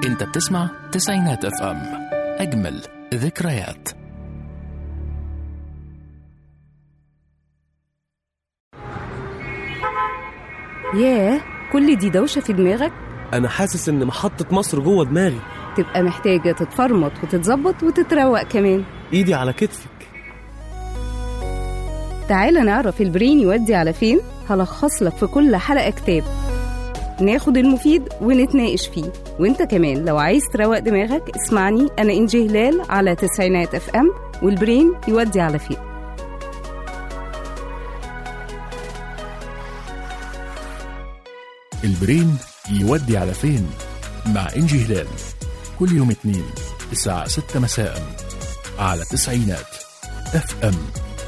انت بتسمع تسعينات اف ام اجمل ذكريات ياه كل دي دوشة في دماغك انا حاسس ان محطة مصر جوه دماغي تبقى محتاجة تتفرمط وتتظبط وتتروق كمان ايدي على كتفك تعالى نعرف البرين يودي على فين هلخص لك في كل حلقة كتاب ناخد المفيد ونتناقش فيه وانت كمان لو عايز تروق دماغك اسمعني انا انجي هلال على تسعينات اف ام والبرين يودي على فين البرين يودي على فين مع انجي هلال كل يوم اثنين الساعة 6 مساء على تسعينات اف ام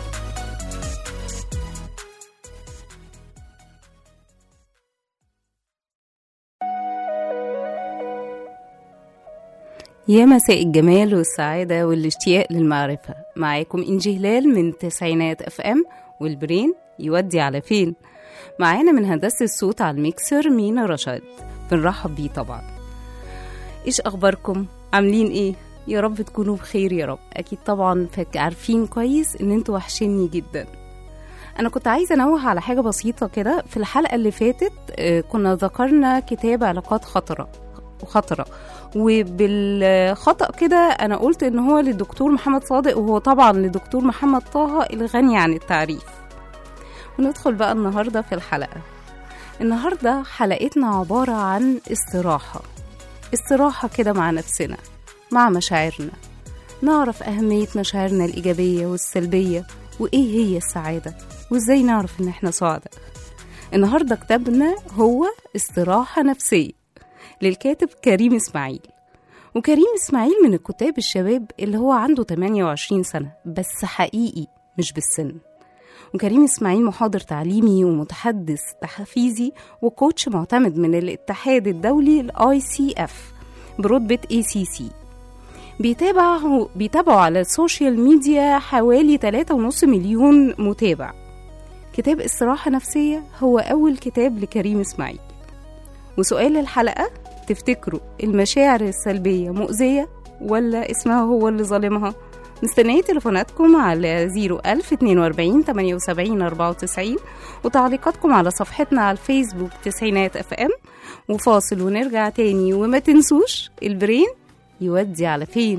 يا مساء الجمال والسعادة والاشتياق للمعرفة معاكم إنجي هلال من تسعينات اف ام والبرين يودي على فين معانا من هندسة الصوت على الميكسر مينا رشاد بنرحب بيه طبعا ايش اخباركم عاملين ايه يا رب تكونوا بخير يا رب اكيد طبعا فك- عارفين كويس ان انتوا وحشيني جدا انا كنت عايزه انوه على حاجه بسيطه كده في الحلقه اللي فاتت آه، كنا ذكرنا كتاب علاقات خطره وخطره وبالخطأ كده أنا قلت إن هو للدكتور محمد صادق وهو طبعا لدكتور محمد طه الغني عن التعريف وندخل بقى النهاردة في الحلقة النهاردة حلقتنا عبارة عن استراحة استراحة كده مع نفسنا مع مشاعرنا نعرف أهمية مشاعرنا الإيجابية والسلبية وإيه هي السعادة وإزاي نعرف إن إحنا سعداء النهاردة كتابنا هو استراحة نفسية للكاتب كريم إسماعيل وكريم إسماعيل من الكتاب الشباب اللي هو عنده 28 سنة بس حقيقي مش بالسن وكريم إسماعيل محاضر تعليمي ومتحدث تحفيزي وكوتش معتمد من الاتحاد الدولي الاي سي اف برتبة اي سي سي بيتابعه بيتابعوا على السوشيال ميديا حوالي 3.5 مليون متابع كتاب استراحة نفسية هو أول كتاب لكريم إسماعيل وسؤال الحلقة تفتكروا المشاعر السلبية مؤذية ولا اسمها هو اللي ظالمها مستنية تليفوناتكم على 01042 78 94 وتعليقاتكم على صفحتنا على الفيسبوك تسعينات اف ام وفاصل ونرجع تاني وما تنسوش البرين يودي على فين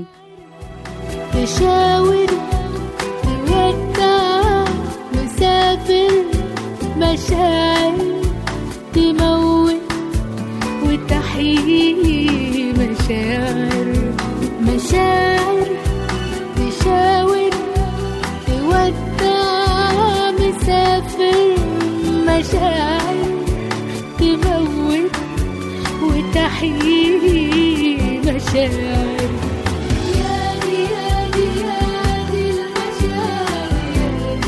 تشاور تودع مسافر مشاعر تموت وتحيي مشاعر مشاعر تشاور تودع مسافر مشاعر تموت وتحيي مشاعر يا دي يا دي يا دي المشاعر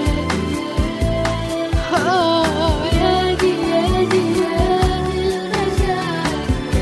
آه يا دي يا دي يا دي المشاعر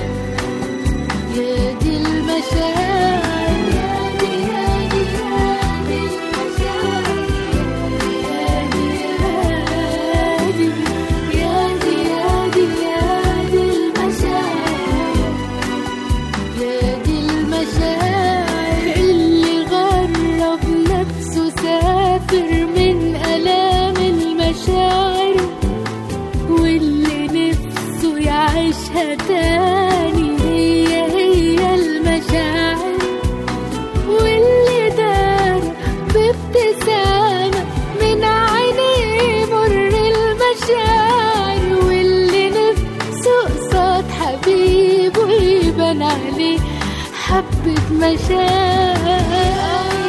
يا دي المشاعر يا دي يا دي يا دي المشاعر يا دي يا دي يا دي يا دي يا دي المشاعر يا دي المشاعر اللي غرب نفسه سافر من آلام المشاعر واللي نفسه يعيشها تاني هي هي المشاعر واللي دار بابتسامة من عينيه مر المشاعر واللي نفسه قصاد حبيبه يبان عليه حبة مشاعر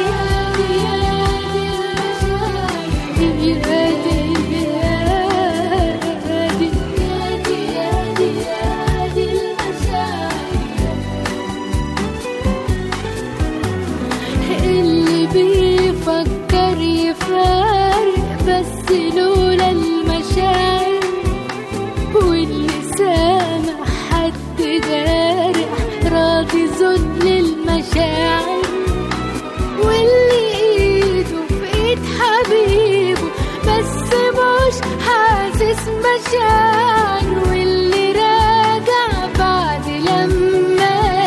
اللي بيفكر يفارق بس لولا المشاعر واللي سامع حد جارح راضي ذل المشاعر واللي ايده في ايد حبيبه بس مش حاسس مشاعر واللي راجع بعد لما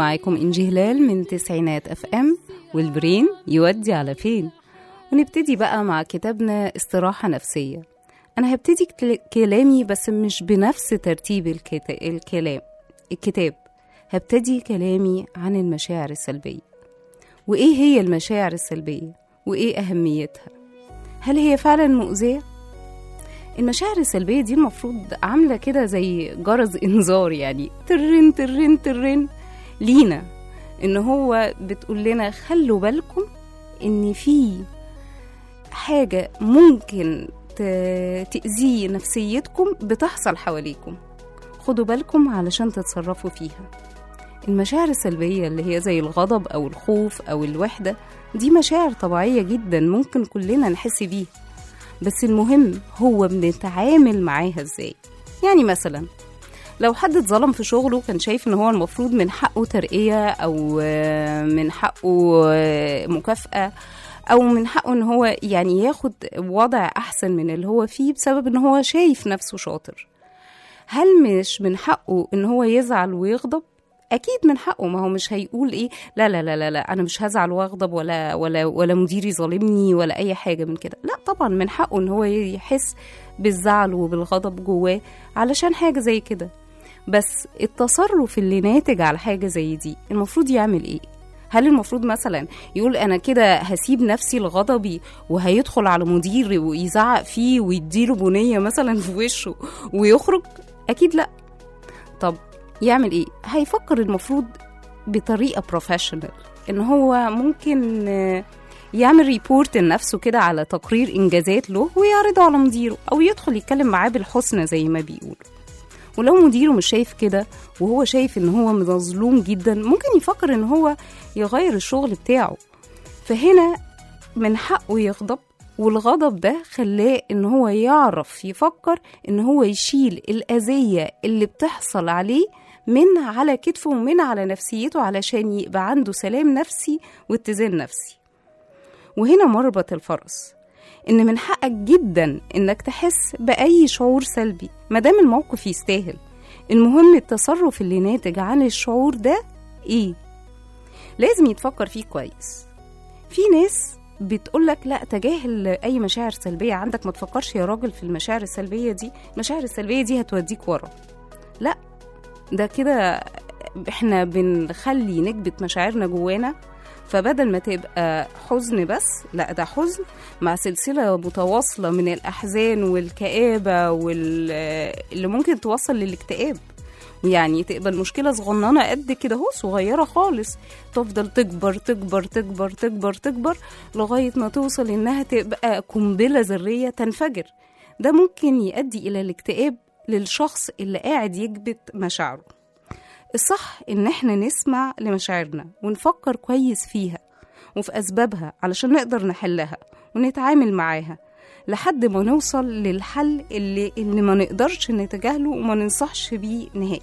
معاكم إنجي هلال من تسعينات اف ام والبرين يودي على فين ونبتدي بقى مع كتابنا استراحة نفسية أنا هبتدي كل- كلامي بس مش بنفس ترتيب الكتا- الكلام الكتاب هبتدي كلامي عن المشاعر السلبية وإيه هي المشاعر السلبية وإيه أهميتها هل هي فعلا مؤذية؟ المشاعر السلبية دي المفروض عاملة كده زي جرس إنذار يعني ترن ترن ترن لينا إن هو بتقول لنا خلوا بالكم إن في حاجة ممكن ت- تأذي نفسيتكم بتحصل حواليكم خدوا بالكم علشان تتصرفوا فيها المشاعر السلبية اللي هي زي الغضب أو الخوف أو الوحدة دي مشاعر طبيعية جدا ممكن كلنا نحس بيها بس المهم هو بنتعامل معاها ازاي يعني مثلا لو حد اتظلم في شغله كان شايف ان هو المفروض من حقه ترقية او آه، من حقه آه، مكافأة او من حقه ان هو يعني ياخد وضع احسن من اللي هو فيه بسبب ان هو شايف نفسه شاطر هل مش من حقه ان هو يزعل ويغضب اكيد من حقه ما هو مش هيقول ايه لا لا لا لا, لا انا مش هزعل واغضب ولا ولا ولا مديري ظالمني ولا اي حاجه من كده لا طبعا من حقه ان هو يحس بالزعل وبالغضب جواه علشان حاجه زي كده بس التصرف اللي ناتج على حاجه زي دي المفروض يعمل ايه هل المفروض مثلا يقول انا كده هسيب نفسي لغضبي وهيدخل على مديري ويزعق فيه ويديله بنيه مثلا في وشه ويخرج اكيد لا طب يعمل ايه هيفكر المفروض بطريقه بروفيشنال ان هو ممكن آه، يعمل ريبورت لنفسه كده على تقرير انجازات له ويعرضه على مديره او يدخل يتكلم معاه بالحسنى زي ما بيقولوا ولو مديره مش شايف كده وهو شايف ان هو مظلوم جدا ممكن يفكر ان هو يغير الشغل بتاعه فهنا من حقه يغضب والغضب ده خلاه ان هو يعرف يفكر ان هو يشيل الاذيه اللي بتحصل عليه من على كتفه ومن على نفسيته علشان يبقى عنده سلام نفسي واتزان نفسي وهنا مربط الفرس ان من حقك جدا انك تحس باي شعور سلبي مادام الموقف يستاهل المهم التصرف اللي ناتج عن الشعور ده ايه لازم يتفكر فيه كويس في ناس بتقولك لا تجاهل اي مشاعر سلبيه عندك ما تفكرش يا راجل في المشاعر السلبيه دي المشاعر السلبيه دي هتوديك ورا لا ده كده احنا بنخلي نكبت مشاعرنا جوانا فبدل ما تبقى حزن بس لا ده حزن مع سلسلة متواصلة من الأحزان والكآبة وال... اللي ممكن توصل للاكتئاب يعني تبقى المشكلة صغننة قد كده اهو صغيرة خالص تفضل تكبر تكبر تكبر تكبر تكبر لغاية ما توصل إنها تبقى قنبلة ذرية تنفجر ده ممكن يؤدي إلى الاكتئاب للشخص اللي قاعد يكبت مشاعره الصح إن إحنا نسمع لمشاعرنا ونفكر كويس فيها وفي أسبابها علشان نقدر نحلها ونتعامل معاها لحد ما نوصل للحل اللي, اللي ما نقدرش نتجاهله وما ننصحش بيه نهائي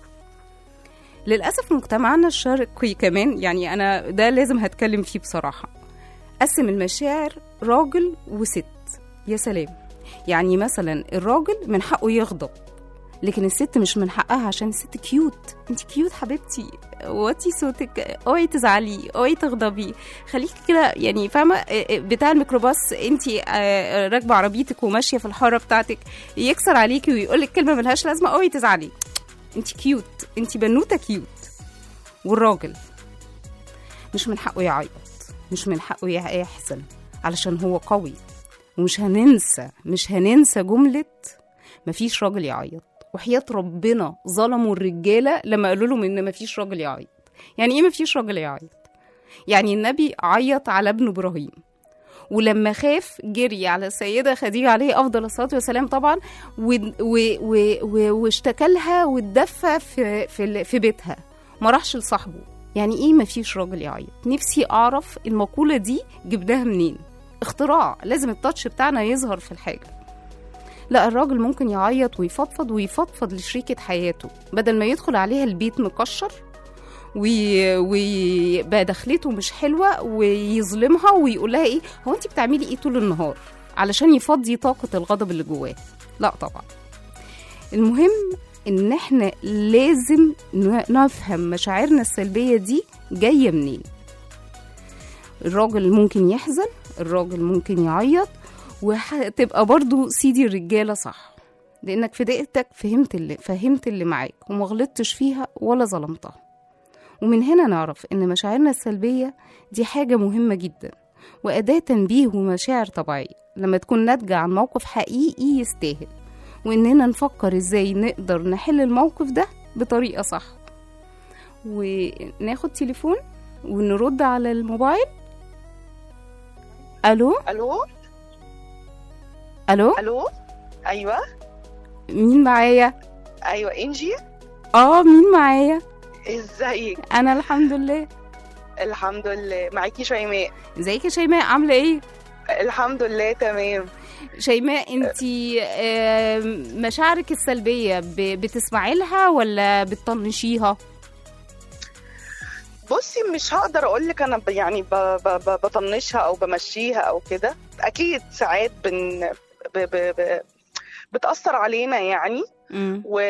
للأسف مجتمعنا الشرقي كمان يعني أنا ده لازم هتكلم فيه بصراحة قسم المشاعر راجل وست يا سلام يعني مثلا الراجل من حقه يغضب لكن الست مش من حقها عشان الست كيوت انت كيوت حبيبتي وطي صوتك اوعي تزعلي اوعي تغضبي خليكي كده يعني فاهمه بتاع الميكروباص انت راكبه عربيتك وماشيه في الحاره بتاعتك يكسر عليكي ويقول لك كلمه ملهاش لازمه اوعي تزعلي انت كيوت انت بنوته كيوت والراجل مش من حقه يعيط مش من حقه يحزن علشان هو قوي ومش هننسى مش هننسى جمله مفيش راجل يعيط وحياة ربنا ظلموا الرجالة لما قالوا لهم إن مفيش راجل يعيط يعني إيه مفيش راجل يعيط؟ يعني النبي عيط على ابنه إبراهيم ولما خاف جري على السيدة خديجة عليه أفضل الصلاة والسلام طبعا واشتكى لها واتدفى في, في, في بيتها ما راحش لصاحبه يعني إيه مفيش راجل يعيط؟ نفسي أعرف المقولة دي جبناها منين؟ اختراع لازم التاتش بتاعنا يظهر في الحاجة لا الراجل ممكن يعيط ويفضفض ويفضفض لشريكة حياته بدل ما يدخل عليها البيت مكشر ويبقى دخلته مش حلوة ويظلمها ويقول لها ايه هو انت بتعملي ايه طول النهار علشان يفضي طاقة الغضب اللي جواه لا طبعا المهم ان احنا لازم ن- نفهم مشاعرنا السلبيه دي جايه منين الراجل ممكن يحزن الراجل ممكن يعيط وهتبقى برضو سيدي الرجاله صح لانك في دقيقتك فهمت اللي فهمت اللي معاك وما غلطتش فيها ولا ظلمتها ومن هنا نعرف ان مشاعرنا السلبيه دي حاجه مهمه جدا واداه تنبيه ومشاعر طبيعيه لما تكون ناتجه عن موقف حقيقي يستاهل واننا نفكر ازاي نقدر نحل الموقف ده بطريقه صح وناخد تليفون ونرد على الموبايل الو الو الو الو ايوه مين معايا ايوه انجي اه مين معايا ازيك انا الحمد لله الحمد لله معاكي شيماء ازيك يا شيماء عامله ايه الحمد لله تمام شيماء انتي آم، مشاعرك السلبيه ب- بتسمعي لها ولا بتطنشيها بصي مش هقدر اقول لك انا ب- يعني ب- ب- ب- بطنشها او بمشيها او كده اكيد ساعات بن ب ب ب بتاثر علينا يعني مم. و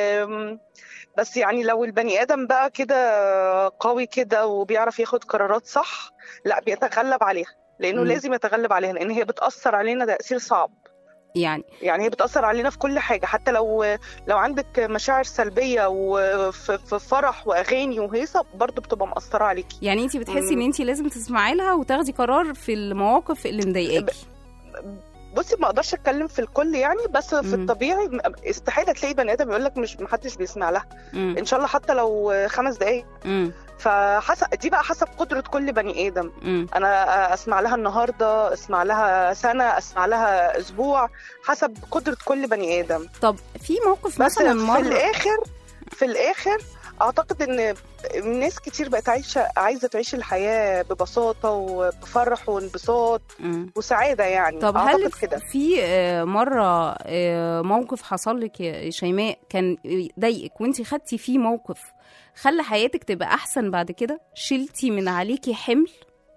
بس يعني لو البني ادم بقى كده قوي كده وبيعرف ياخد قرارات صح لا بيتغلب عليها لانه مم. لازم يتغلب عليها لان هي بتاثر علينا تاثير صعب يعني يعني هي بتأثر علينا في كل حاجة حتى لو لو عندك مشاعر سلبية وفي في فرح وأغاني وهيصة برضو بتبقى مأثرة عليكي يعني انتي بتحسي مم. ان انتي لازم تسمعي لها وتاخدي قرار في المواقف اللي مضايقاكي بصي ما اقدرش اتكلم في الكل يعني بس في مم. الطبيعي استحاله تلاقي بني ادم يقول لك مش محدش بيسمع لها مم. ان شاء الله حتى لو خمس دقايق مم. فحسب دي بقى حسب قدره كل بني ادم مم. انا اسمع لها النهارده اسمع لها سنه اسمع لها اسبوع حسب قدره كل بني ادم طب في موقف بس مثلا في مره الاخر في الاخر اعتقد ان ناس كتير بقت عايشه عايزه تعيش الحياه ببساطه وبفرح وانبساط مم. وسعاده يعني طب هل اعتقد كده في آه، مرة آه، موقف حصل لك يا شيماء كان ضايقك وانت خدتي فيه موقف خلى حياتك تبقى أحسن بعد كده شلتي من عليكي حمل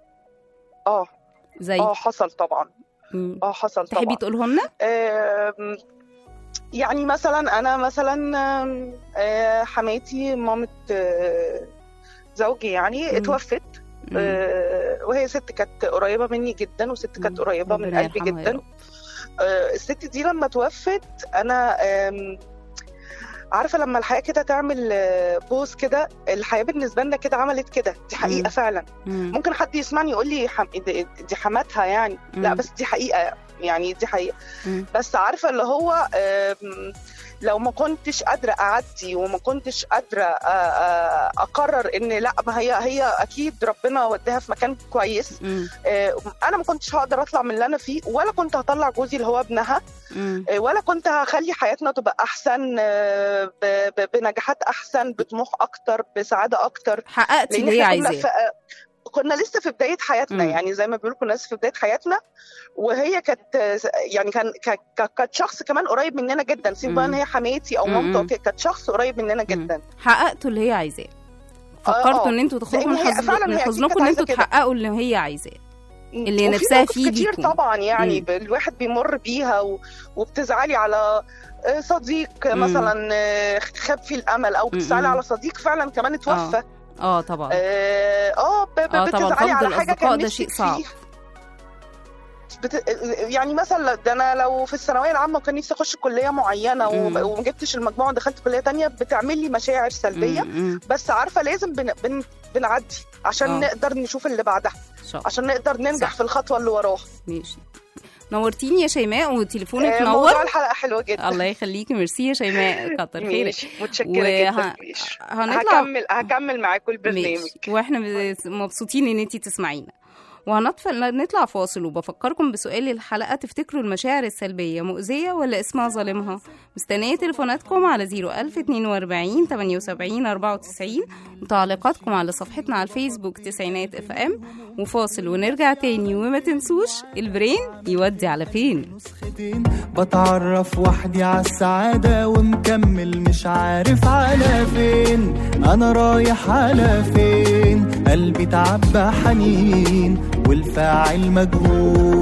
اه زي اه حصل طبعا مم. اه حصل تحبي طبعا تقولهم لنا؟ آم، يعني مثلا انا مثلا آم، آه، حماتي مامة آه، زوجي يعني مم. اتوفت مم. آه، وهي ست كانت قريبه مني جدا وست كانت مم. قريبه من ربنا قلبي يرحمها يا جدا رب. آه، الست دي لما توفت انا آم، عارفه لما الحياه كده تعمل آه، بوز كده الحياه بالنسبه لنا كده عملت كده دي حقيقه مم. فعلا مم. ممكن حد يسمعني يقول لي حم... دي دي حماتها يعني لا مم. بس دي حقيقه يعني دي حقيقه مم. بس عارفه اللي هو آم، لو ما كنتش قادره اعدي وما كنتش قادره آه، آه، اقرر ان لا ما هي هي اكيد ربنا وداها في مكان كويس مم. آه، انا ما كنتش هقدر اطلع من اللي انا فيه ولا كنت هطلع جوزي اللي هو ابنها مم. آه، ولا كنت هخلي حياتنا تبقى احسن آه، ب- ب- بنجاحات احسن بطموح اكتر بسعاده اكتر حققتي لان اللي هي احنا كنا عايزاه في كنا لسه في بدايه حياتنا مم. يعني زي ما بيقولوا كنا لسه في بدايه حياتنا وهي كانت يعني كان ك- ك- كانت شخص كمان قريب مننا جدا سيب بقى ان مم. هي حماتي او مم. مامته أو كده، كانت شخص قريب مننا جدا حققتوا اللي هي عايزاه آه، فكرتوا آه. ان انتوا تخرجوا لأن من هي حزن فعلاً من هي أكيد حزنكم كانت ان عايزة انتوا كده. تحققوا اللي هي عايزاه اللي وفي نفسها مواقف فيه كتير بيكون. طبعا يعني مم. ب- الواحد بيمر بيها و... وبتزعلي على آه، صديق مم. مثلا آه، خاب فيه الامل او بتزعلي مم. على صديق فعلا كمان اتوفى اه طبعا اه آه، ب- ب- اه طبعا بتزعلي فقد على حاجه الأصدقاء كان ده نفسك شيء صعب. فيها بت... يعني مثلا ده انا لو في الثانويه العامه وكان نفسي اخش كليه معينه مم. وما وما جبتش المجموع ودخلت كليه تانية بتعمل لي مشاعر سلبيه مم، مم. بس عارفه لازم بن... بن... بنعدي عشان آه. نقدر نشوف اللي بعدها ان شاء الله عشان نقدر ننجح صح. في الخطوه اللي وراها ماشي نورتيني يا شيماء وتليفونك آه، نور موضوع الحلقه حلوه جدا الله يخليكي ميرسي يا شيماء كتر خيرك ماشي متشكره وه- جدا ماشي. هنطلع هكمل هكمل معاكم البرنامج ماشي واحنا بس- مبسوطين ان انتي تسمعينا وهنطفل نطلع فاصل وبفكركم بسؤال الحلقة تفتكروا المشاعر السلبية مؤذية ولا اسمها ظالمها مستنية تليفوناتكم على 01042 78 94 وتعليقاتكم على صفحتنا على الفيسبوك تسعينات اف ام وفاصل ونرجع تاني وما تنسوش البرين يودي على فين نسختين بتعرف وحدي على السعادة ومكمل مش عارف على فين أنا رايح على فين قلبي تعبى حنين والفاعل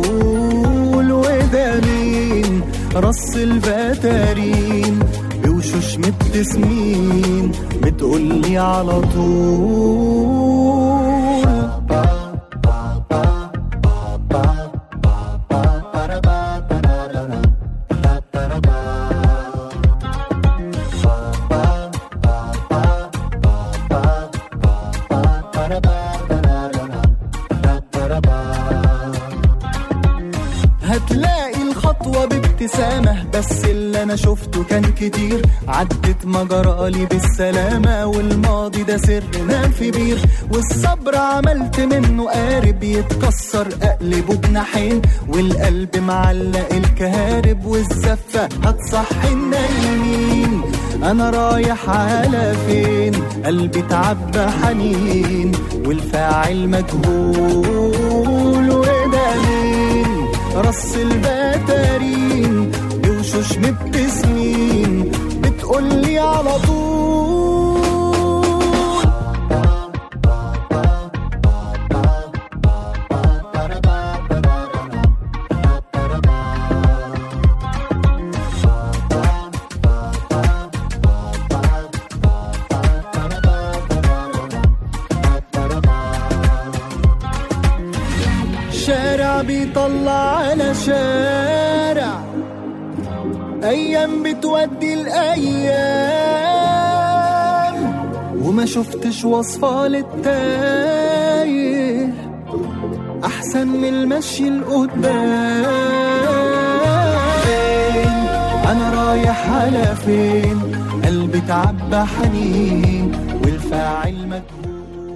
مجهول وده مين رص البتارين بوشوش بوشوش مبتسمين بتقولي على طول هتلاقي الخطوة بابتسامة بس اللي أنا شفته كان كتير عدت مجرالي بالسلامة والماضي ده سرنا في بير والصبر عملت منه قارب يتكسر أقلبه بناحين والقلب معلق الكهارب والزفة هتصحي النايمين أنا رايح على فين قلبي تعبى حنين والفاعل مجهول وده مين رص البتارين بوشوش مبتسمين بتقولي على طول شارع بيطلع على شارع ايام بتودي الايام وما شفتش وصفة للتايه احسن من المشي لقدام انا رايح على فين قلبي تعبى حنين والفاعل مجهول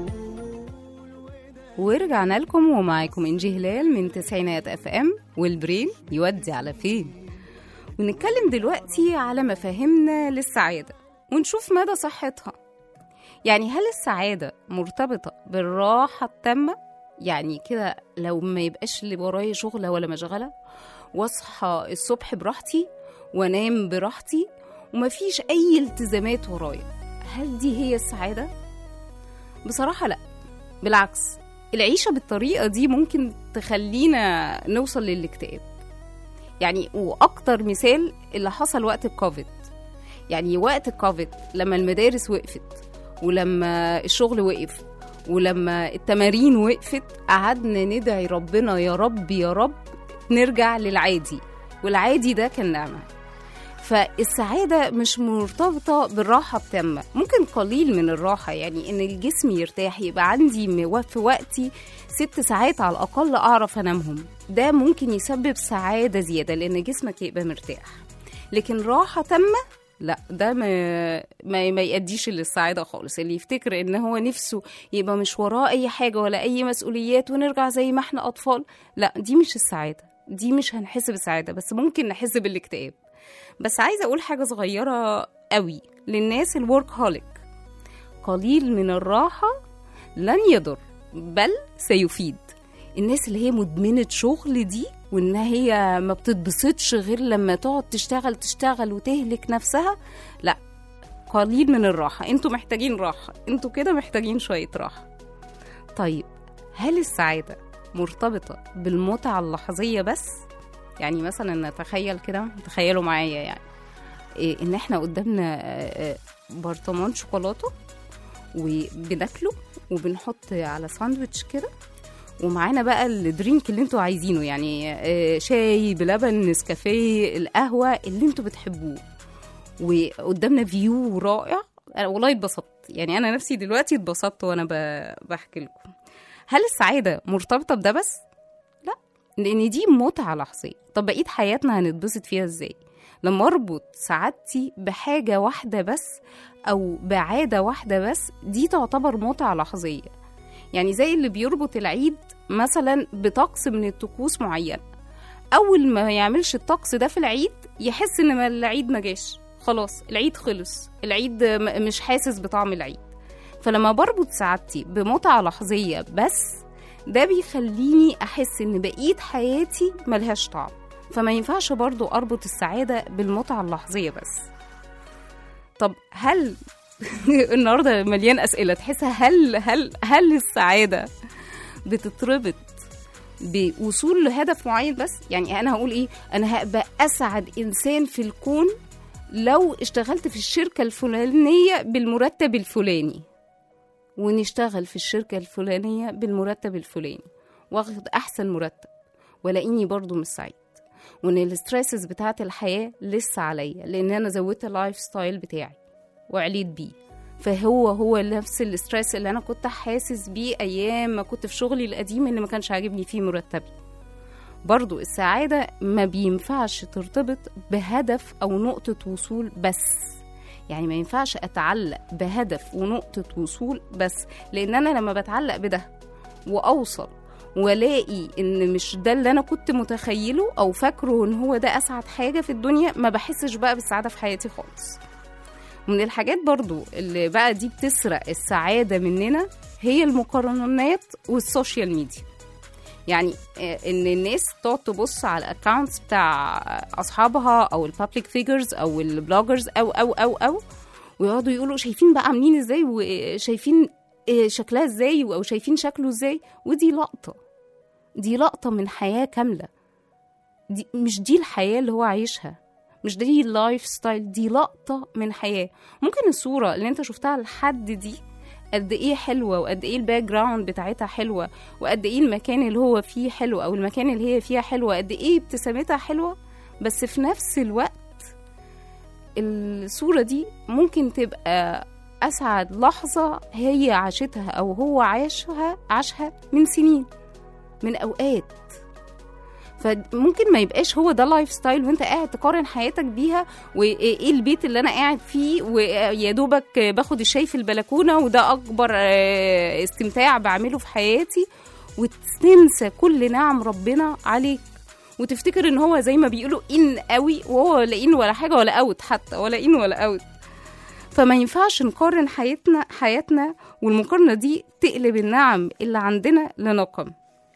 ورجعنا لكم ومعاكم انجي هلال من تسعينات اف ام والبرين يودي على فين ونتكلم دلوقتي على مفاهيمنا للسعادة ونشوف مدى صحتها يعني هل السعادة مرتبطة بالراحة التامة يعني كده لو ما يبقاش اللي ورايا شغلة ولا مشغلة واصحى الصبح براحتي وانام براحتي ومفيش اي التزامات ورايا هل دي هي السعادة؟ بصراحة لا بالعكس العيشة بالطريقة دي ممكن تخلينا نوصل للاكتئاب يعني وأكتر مثال اللي حصل وقت الكوفيد يعني وقت الكوفيد لما المدارس وقفت ولما الشغل وقف ولما التمارين وقفت قعدنا ندعي ربنا يا رب يا رب نرجع للعادي والعادي ده كان نعمة فالسعادة مش مرتبطة بالراحة التامة ممكن قليل من الراحة يعني إن الجسم يرتاح يبقى عندي م- في وقتي ست ساعات على الأقل أعرف أنامهم ده ممكن يسبب سعادة زيادة لأن جسمك يبقى مرتاح لكن راحة تامة لا ده ما ما, ما يأديش للسعادة خالص اللي يفتكر ان هو نفسه يبقى مش وراه اي حاجة ولا اي مسؤوليات ونرجع زي ما احنا اطفال لا دي مش السعادة دي مش هنحس بالسعادة بس ممكن نحس بالاكتئاب بس عايزة اقول حاجة صغيرة قوي للناس الورك هوليك قليل من الراحة لن يضر بل سيفيد الناس اللي هي مدمنة شغل دي وان هي ما بتتبسطش غير لما تقعد تشتغل تشتغل وتهلك نفسها لا قليل من الراحة انتوا محتاجين راحة انتوا كده محتاجين شوية راحة طيب هل السعادة مرتبطة بالمتعة اللحظية بس يعني مثلا نتخيل كده تخيلوا معايا يعني إيه ان احنا قدامنا آه، آه، برطمان شوكولاتة وبناكله وبنحط على ساندوتش كده ومعانا بقى الدرينك اللي انتوا عايزينه يعني آه، شاي بلبن نسكافيه القهوه اللي انتوا بتحبوه وقدامنا فيو رائع أنا والله اتبسطت يعني انا نفسي دلوقتي اتبسطت وانا ب- بحكي لكم هل السعاده مرتبطه بده بس لا لان دي متعه لحظيه طب بقيه حياتنا هنتبسط فيها ازاي لما اربط سعادتي بحاجه واحده بس او بعاده واحده بس دي تعتبر متعه لحظيه يعني زي اللي بيربط العيد مثلا بطقس من الطقوس معينة أول ما يعملش الطقس ده في العيد يحس إن ما العيد ما جاش خلاص العيد خلص العيد م- مش حاسس بطعم العيد فلما بربط سعادتي بمتعة لحظية بس ده بيخليني أحس إن بقية حياتي ملهاش طعم فما ينفعش برضو أربط السعادة بالمتعة اللحظية بس طب هل النهارده مليان اسئله تحسها هل هل هل السعاده بتتربط بوصول لهدف معين بس يعني انا هقول ايه انا هبقى اسعد انسان في الكون لو اشتغلت في الشركة الفلانية بالمرتب الفلاني ونشتغل في الشركة الفلانية بالمرتب الفلاني واخد أحسن مرتب ولاقيني برضو مش سعيد وان الستريسز بتاعت الحياة لسه عليا لان انا زودت اللايف ستايل بتاعي وعليت بيه فهو هو نفس الستريس اللي انا كنت حاسس بيه ايام ما كنت في شغلي القديم اللي ما كانش عاجبني فيه مرتبي برضو السعادة ما بينفعش ترتبط بهدف أو نقطة وصول بس يعني ما ينفعش أتعلق بهدف ونقطة وصول بس لأن أنا لما بتعلق بده وأوصل والاقي ان مش ده اللي انا كنت متخيله او فاكره ان هو ده اسعد حاجه في الدنيا ما بحسش بقى بالسعاده في حياتي خالص من الحاجات برضو اللي بقى دي بتسرق السعاده مننا هي المقارنات والسوشيال ميديا يعني آه، ان الناس تقعد تبص على الاكونتس بتاع اصحابها او البابليك فيجرز او البلوجرز او او او او ويقعدوا يقولوا شايفين بقى عاملين ازاي وشايفين آه، شكلها ازاي او شايفين شكله ازاي ودي لقطه دي لقطه من حياه كامله دي مش دي الحياه اللي هو عايشها مش دي اللايف ستايل دي لقطه من حياه ممكن الصوره اللي انت شفتها لحد دي قد ايه حلوه وقد ايه الباك جراوند بتاعتها حلوه وقد ايه المكان اللي هو فيه حلو او المكان اللي هي فيها حلوه قد ايه ابتسامتها حلوه بس في نفس الوقت الصوره دي ممكن تبقى اسعد لحظه هي عاشتها او هو عاشها عاشها من سنين من اوقات فممكن ما يبقاش هو ده لايف ستايل وانت قاعد تقارن حياتك بيها وايه البيت اللي انا قاعد فيه ويا دوبك باخد الشاي في البلكونه وده اكبر آه، استمتاع بعمله في حياتي وتنسى كل نعم ربنا عليك وتفتكر ان هو زي ما بيقولوا ان قوي وهو ولا ان ولا حاجه ولا اوت حتى ولا ان ولا اوت فما ينفعش نقارن حياتنا حياتنا والمقارنه دي تقلب النعم اللي عندنا لنقم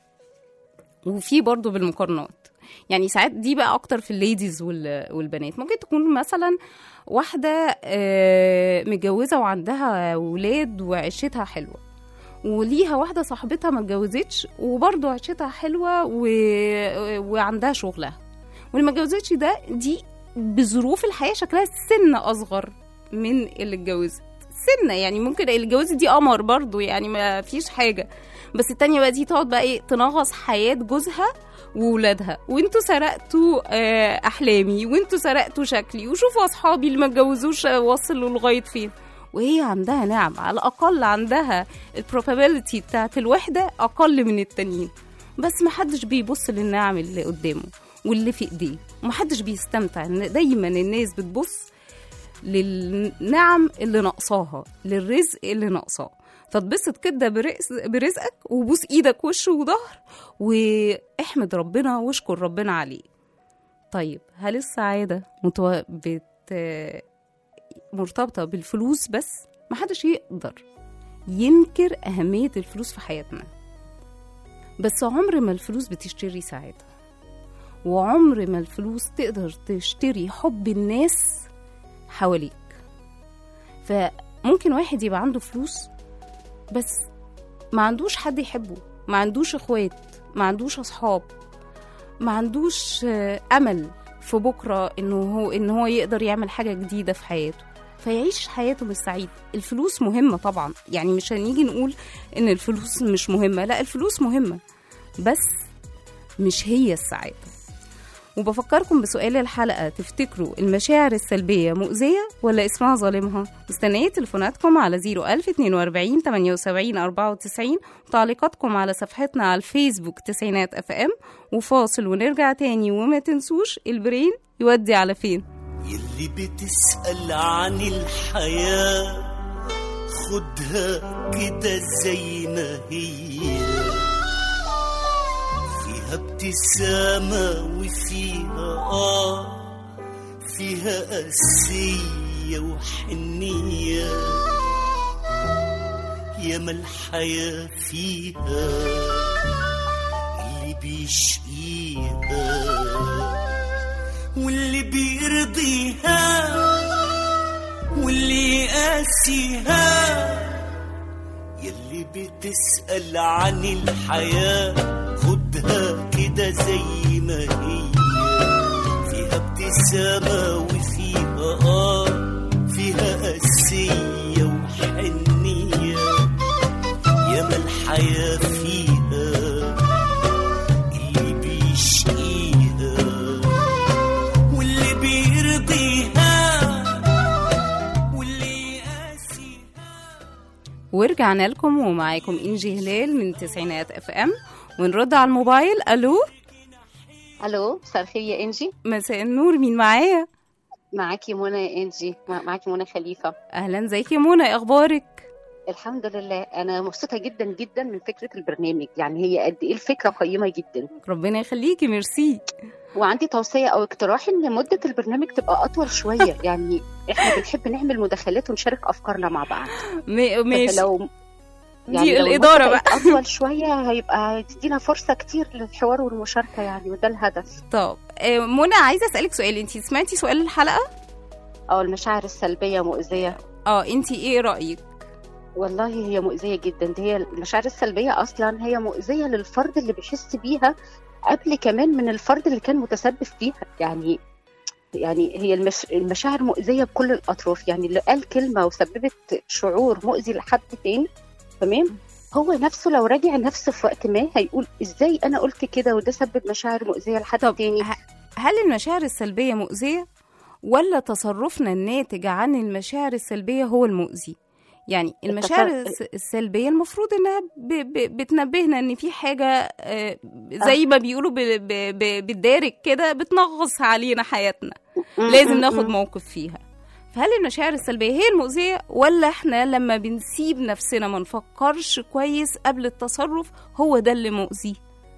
وفي برضه بالمقارنات يعني ساعات دي بقى اكتر في الليديز وال- والبنات ممكن تكون مثلا واحده آه، متجوزه وعندها ولاد وعيشتها حلوه وليها واحده صاحبتها ما اتجوزتش وبرضه عيشتها حلوه و... وعندها شغلها واللي ما اتجوزتش ده دي بظروف الحياه شكلها سن اصغر من اللي اتجوزت سنه يعني ممكن اللي اتجوزت دي قمر برضه يعني ما فيش حاجه بس التانية بقى دي تقعد بقى ايه تنغص حياة جوزها وولادها وانتوا سرقتوا آه، احلامي وانتوا سرقتوا شكلي وشوفوا اصحابي اللي ما اتجوزوش وصلوا لغايه فين وهي عندها نعم على الاقل عندها البروبابيلتي بتاعت الوحده اقل من التانيين بس محدش بيبص للنعم اللي قدامه واللي في ايديه ومحدش بيستمتع ان دايما الناس بتبص للنعم اللي ناقصاها للرزق اللي ناقصاه فتبسط كده برزق برزقك وبوس ايدك وش وظهر واحمد ربنا واشكر ربنا عليه طيب هل السعادة متو... بت... مرتبطة بالفلوس بس محدش يقدر ينكر أهمية الفلوس في حياتنا بس عمر ما الفلوس بتشتري سعادة وعمر ما الفلوس تقدر تشتري حب الناس حواليك فممكن واحد يبقى عنده فلوس بس ما عندوش حد يحبه ما عندوش اخوات ما عندوش اصحاب ما عندوش آه، امل في بكره انه هو ان هو يقدر يعمل حاجه جديده في حياته فيعيش حياته مش سعيد الفلوس مهمه طبعا يعني مش هنيجي نقول ان الفلوس مش مهمه لا الفلوس مهمه بس مش هي السعاده وبفكركم بسؤال الحلقة تفتكروا المشاعر السلبية مؤذية ولا اسمها ظالمها؟ مستنية تليفوناتكم على 01042 78 94 وتعليقاتكم على صفحتنا على الفيسبوك تسعينات اف ام وفاصل ونرجع تاني وما تنسوش البرين يودي على فين يلي بتسأل عن الحياة خدها كده زي ما هي فيها ابتسامة وفيها آه فيها قاسية وحنية ياما الحياة فيها اللي بيشقيها واللي بيرضيها واللي يقاسيها يلي بتسأل عن الحياة خدها كده زي ما هي فيها ابتسامة وفيها الحياة فيها اللي بيشقيها واللي بيرضيها واللي يقاسيها ورجعنا لكم ومعاكم انجي هلال من تسعينات اف ام ونرد على الموبايل الو الو مساء الخير يا انجي مساء النور مين معايا معاكي منى يا انجي مع- معاكي منى خليفه اهلا ازيك يا منى إيه اخبارك الحمد لله انا مبسوطه جدا جدا من فكره البرنامج يعني هي قد ايه الفكره قيمه جدا ربنا يخليكي ميرسي وعندي توصيه او اقتراح ان مده البرنامج تبقى اطول شويه يعني احنا بنحب نعمل مداخلات ونشارك افكارنا مع بعض م- ماشي لو دي لو الإدارة المدة بقى. بقت اطول شويه هيبقى تدينا فرصه كتير للحوار والمشاركه يعني وده الهدف طب آه، منى عايزه اسالك سؤال انت سمعتي سؤال الحلقه او المشاعر السلبيه مؤذيه اه انت ايه رايك والله هي مؤذية جدا دي هي المشاعر السلبية أصلا هي مؤذية للفرد اللي بيحس بيها قبل كمان من الفرد اللي كان متسبب فيها يعني يعني هي المش... المشاعر مؤذية بكل الأطراف يعني اللي قال كلمة وسببت شعور مؤذي لحد تاني تمام هو نفسه لو راجع نفسه في وقت ما هيقول ازاي انا قلت كده وده سبب مشاعر مؤذيه لحد طب تاني ه- هل المشاعر السلبيه مؤذيه ولا تصرفنا الناتج عن المشاعر السلبيه هو المؤذي يعني المشاعر التصرف- الس- السلبيه المفروض انها ب... ب... بتنبهنا ان في حاجه آه، زي ما بيقولوا ب... ب... ب... بالدارج كده بتنغص علينا حياتنا لازم ناخد موقف فيها فهل المشاعر السلبية هي المؤذية ولا احنا لما بنسيب نفسنا ما نفكرش كويس قبل التصرف هو ده اللي مؤذي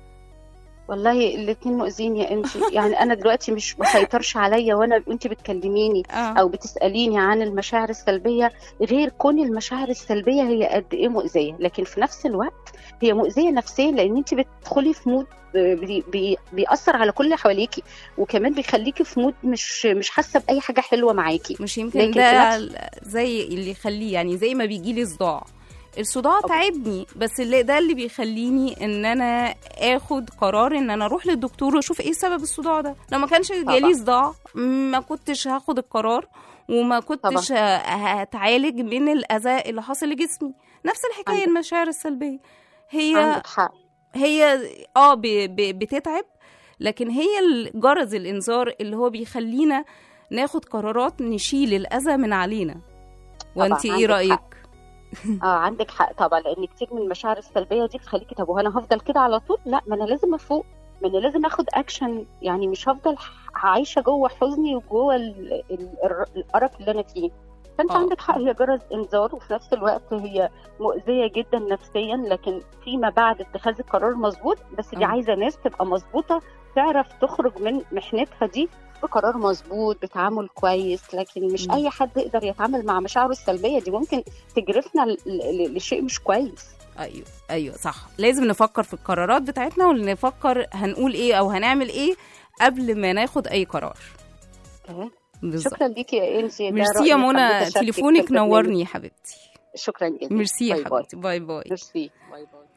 والله الاتنين مؤذين يا انتي يعني انا دلوقتي مش مسيطرش عليا وانا وانت بتكلميني اه او بتساليني عن المشاعر السلبيه غير كون المشاعر السلبيه هي قد ايه مؤذيه لكن في نفس الوقت هي مؤذيه نفسيا لان انت بتدخلي في مود بي بي بيأثر على كل اللي حواليكي وكمان بيخليكي في مود مش مش حاسه باي حاجه حلوه معاكي مش يمكن لكن ده في ال- زي اللي يخليه يعني زي ما بيجي لي صداع الصداع تعبني بس اللي ده اللي بيخليني ان انا اخد قرار ان انا اروح للدكتور واشوف ايه سبب الصداع ده لو ما كانش جالي طبعا. صداع ما كنتش هاخد القرار وما كنتش ه- هتعالج من الاذى اللي حاصل لجسمي نفس الحكايه عندك- المشاعر السلبيه هي عندك حق هي اه ب- ب- بتتعب لكن هي ال- جرس الانذار اللي هو بيخلينا ناخد قرارات نشيل الاذى من علينا وانت ايه عندك رايك حق. اه عندك حق طبعا لان كتير من المشاعر السلبيه دي بتخليكي طب وانا هفضل كده على طول لا ما انا لازم افوق ما انا لازم اخد اكشن يعني مش هفضل ح- عايشه جوه حزني وجوه ال- ال- الر- القرف اللي انا فيه فانت آه. عندك حق هي جرس انذار وفي نفس الوقت هي مؤذيه جدا نفسيا لكن فيما بعد اتخاذ القرار مظبوط بس دي آه. عايزه ناس تبقى مظبوطه تعرف تخرج من محنتها دي بقرار مظبوط بتعامل كويس لكن مش م. اي حد يقدر يتعامل مع مشاعره السلبيه دي ممكن تجرفنا ل- ل- لشيء مش كويس ايوه ايوه صح لازم نفكر في القرارات بتاعتنا ونفكر هنقول ايه او هنعمل ايه قبل ما ناخد اي قرار تمام بالظبط شكرا ليكي يا انجي ده ميرسي رأيي يا حبيت منى أشاركك في تليفونك البرنامج. نورني يا حبيبتي شكرا جدا ميرسي يا باي باي. حبيبتي باي باي ميرسي باي باي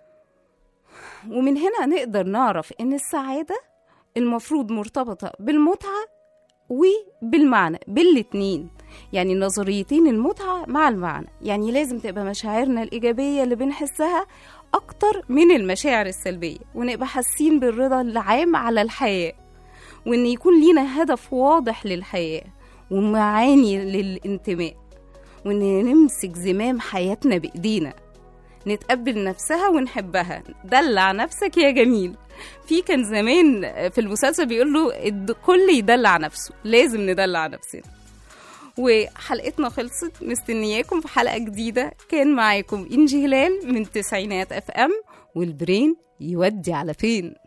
ومن هنا نقدر نعرف ان السعادة المفروض مرتبطة بالمتعة وبالمعنى بالاتنين يعني نظريتين المتعة مع المعنى يعني لازم تبقى مشاعرنا الإيجابية اللي بنحسها أكتر من المشاعر السلبية ونبقى حاسين بالرضا العام على الحياة وإن يكون لينا هدف واضح للحياة ومعاني للانتماء وإن نمسك زمام حياتنا بإيدينا نتقبل نفسها ونحبها دلع نفسك يا جميل في كان زمان في المسلسل بيقول له الكل يدلع نفسه لازم ندلع نفسنا وحلقتنا خلصت مستنياكم في حلقة جديدة كان معاكم إنجي هلال من تسعينات اف ام والبرين يودي على فين